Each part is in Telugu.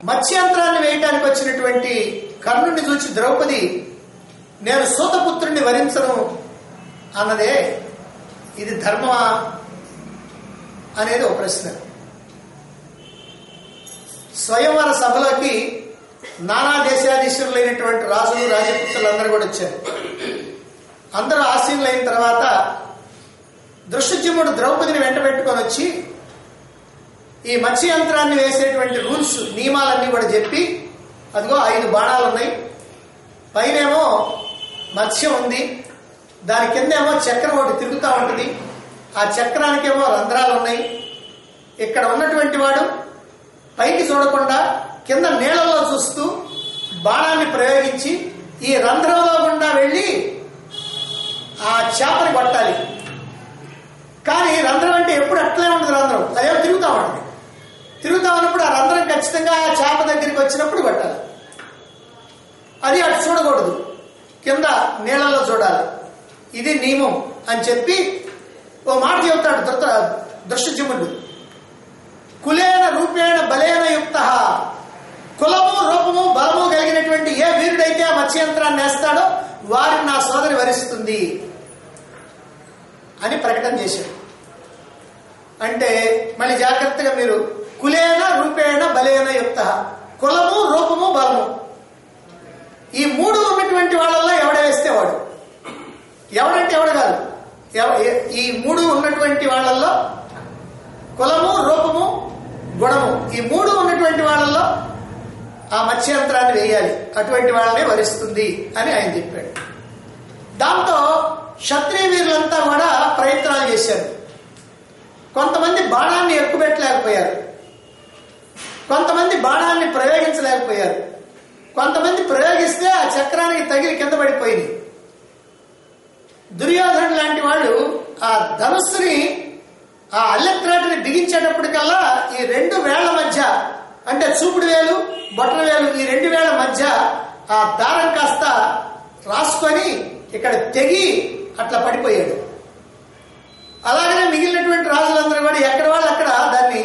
మత్స్యంత్రాన్ని వేయటానికి వచ్చినటువంటి కర్ణుడిని చూసి ద్రౌపది నేను సూతపుత్రుణ్ణి వరించను అన్నదే ఇది ధర్మమా అనేది ఒక ప్రశ్న స్వయంవర సభలోకి నానా దేశాధీశ్వరులైనటువంటి రాజులు రాజపుత్రులు అందరూ కూడా వచ్చారు అందరూ ఆసీనులైన తర్వాత దృశ్యజముడు ద్రౌపదిని వెంట పెట్టుకొని వచ్చి ఈ మత్స్యంత్రాన్ని వేసేటువంటి రూల్స్ నియమాలన్నీ కూడా చెప్పి అదిగో ఐదు బాణాలు ఉన్నాయి పైనేమో మత్స్యం ఉంది దాని కిందేమో చక్రం ఒకటి తిరుగుతూ ఉంటుంది ఆ చక్రానికేమో రంధ్రాలు ఉన్నాయి ఇక్కడ ఉన్నటువంటి వాడు పైకి చూడకుండా కింద నీళ్ళలో చూస్తూ బాణాన్ని ప్రయోగించి ఈ రంధ్రంలో గుండా వెళ్ళి ఆ చేపని కొట్టాలి కానీ రంధ్రం అంటే ఎప్పుడు అట్లే ఉంటుంది రంధ్రం అదేమో తిరుగుతూ ఉంటుంది తిరుగుతా ఉన్నప్పుడు ఆ రంధ్రం ఖచ్చితంగా ఆ చేప దగ్గరికి వచ్చినప్పుడు కొట్టాలి అది అటు చూడకూడదు కింద నీళ్ళలో చూడాలి ఇది నియమం అని చెప్పి ఓ మాట చెబుతాడు దృత దృష్టజముడు కులేన రూపేణ బలేన యుక్త కులము రూపము బలము కలిగినటువంటి ఏ వీరుడైతే ఆ మత్స్యంత్రాన్ని వేస్తాడో వారిని నా సోదరి వరిస్తుంది అని ప్రకటన చేశాడు అంటే మళ్ళీ జాగ్రత్తగా మీరు కులేన రూపేణ బలేన యుక్త కులము రూపము బలము ఈ మూడు ఉన్నటువంటి వాళ్ళల్లో ఎవడ వేస్తే వాడు ఎవడంటే ఎవడు కాదు ఎవ- ఏ- ఈ మూడు ఉన్నటువంటి వాళ్ళల్లో కులము రూపము గుణము ఈ మూడు ఉన్నటువంటి వాళ్ళల్లో ఆ మత్స్యంత్రాన్ని వేయాలి అటువంటి వాళ్ళనే వరిస్తుంది అని ఆయన చెప్పాడు దాంతో క్షత్రియ వీరులంతా కూడా ప్రయత్నాలు చేశారు కొంతమంది బాణాన్ని ఎక్కుపెట్టలేకపోయారు కొంతమంది బాణాన్ని ప్రయోగించలేకపోయారు కొంతమంది ప్రయోగిస్తే ఆ చక్రానికి తగిలి కింద పడిపోయింది దుర్యోధనుడు లాంటి వాళ్ళు ఆ ధనుస్సుని ఆ అల్లెత్రాటిని బిగించేటప్పటికల్లా ఈ రెండు వేళ్ల మధ్య అంటే చూపుడు వేలు బొట్టల వేలు ఈ రెండు వేళ్ల మధ్య ఆ దారం కాస్త రాసుకొని ఇక్కడ తెగి అట్లా పడిపోయాడు అలాగనే మిగిలినటువంటి రాజులందరూ కూడా ఎక్కడ వాళ్ళు అక్కడ దాన్ని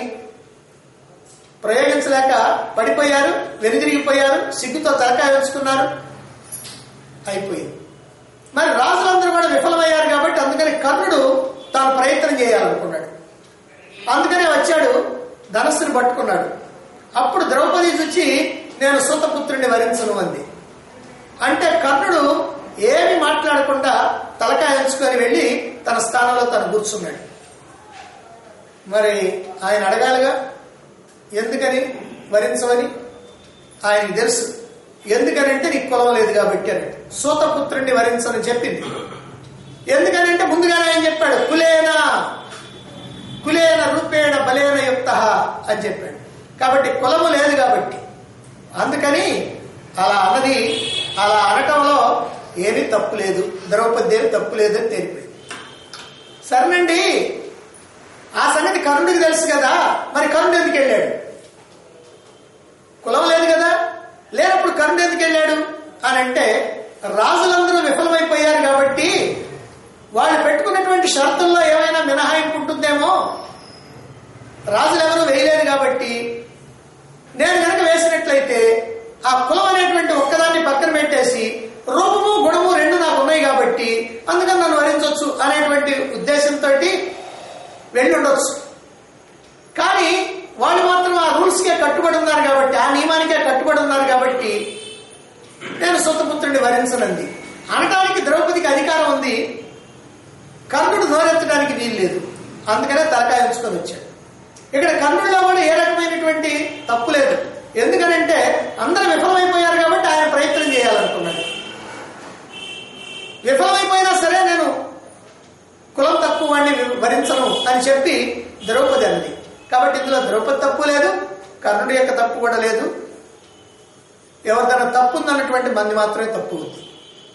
ప్రయోగించలేక పడిపోయారు వెనుదిరిగిపోయారు సిగ్గుతో తలకాయ వేసుకున్నారు అయిపోయింది మరి రాజులందరూ కూడా విఫలమయ్యారు కాబట్టి అందుకని కర్ణుడు తాను ప్రయత్నం చేయాలనుకున్నాడు అందుకనే వచ్చాడు ధనస్సుని పట్టుకున్నాడు అప్పుడు ద్రౌపది చూచి నేను సూతపుత్రుడిని వరించను అంది అంటే కర్ణుడు ఏమి మాట్లాడకుండా తలకాయ ఉంచుకొని వెళ్ళి తన స్థానంలో తను కూర్చున్నాడు మరి ఆయన అడగాలిగా ఎందుకని వరించమని ఆయనకి తెలుసు ఎందుకనంటే నీకు కులం లేదు కాబట్టి అని సూతపుత్రుణ్ణి వరించని చెప్పింది ఎందుకనంటే ముందుగానే ఆయన చెప్పాడు కులేనా కులేన రూపేణ బలేన యుక్త అని చెప్పాడు కాబట్టి కులము లేదు కాబట్టి అందుకని అలా అన్నది అలా అనటంలో ఏమీ తప్పు లేదు ద్రౌపది దేవి తప్పు లేదు అని తెలిపింది సరేనండి ఆ సంగతి కర్ణుడికి తెలుసు కదా మరి కర్ణుడు ఎందుకు వెళ్ళాడు కులం లేదు కదా లేనప్పుడు కర్ణుడు ఎందుకు వెళ్ళాడు అని అంటే రాజులందరూ విఫలమైపోయారు కాబట్టి వాళ్ళు పెట్టుకున్నటువంటి షరతుల్లో ఏమైనా మినహాయింపు ఉంటుందేమో రాజులు ఎవరు వేయలేదు కాబట్టి నేను కనుక వేసినట్లయితే ఆ కులం అనేటువంటి ఒక్కదాన్ని పక్కన పెట్టేసి రూపము గుణము రెండు నాకు ఉన్నాయి కాబట్టి అందుకని నన్ను వరించవచ్చు అనేటువంటి ఉద్దేశంతో వెళ్ళి ఉండొచ్చు కానీ వాళ్ళు మాత్రం ఆ రూల్స్కే కట్టుబడి ఉన్నారు కాబట్టి ఆ నియమానికే కట్టుబడి ఉన్నారు కాబట్టి నేను సొంతపుత్రుడిని వరించనంది అనటానికి ద్రౌపదికి అధికారం ఉంది కర్ణుడు నోరెత్తడానికి వీలు లేదు అందుకనే తలకాయ ఉంచుకొని వచ్చాడు ఇక్కడ కర్ణుడిలో కూడా ఏ రకమైనటువంటి తప్పు లేదు ఎందుకనంటే అందరూ విఫలమైపోయారు కాబట్టి ఆయన ప్రయత్నం చేయాలనుకున్నాడు విఫలమైపోయినా సరే నేను కులం తక్కువ వాడిని భరించను అని చెప్పి ద్రౌపది అన్నది కాబట్టి ఇందులో ద్రౌపది తప్పు లేదు కర్ణుడి యొక్క తప్పు కూడా లేదు ఎవరిదైనా తప్పు ఉందన్నటువంటి మంది మాత్రమే తప్పు ఉంది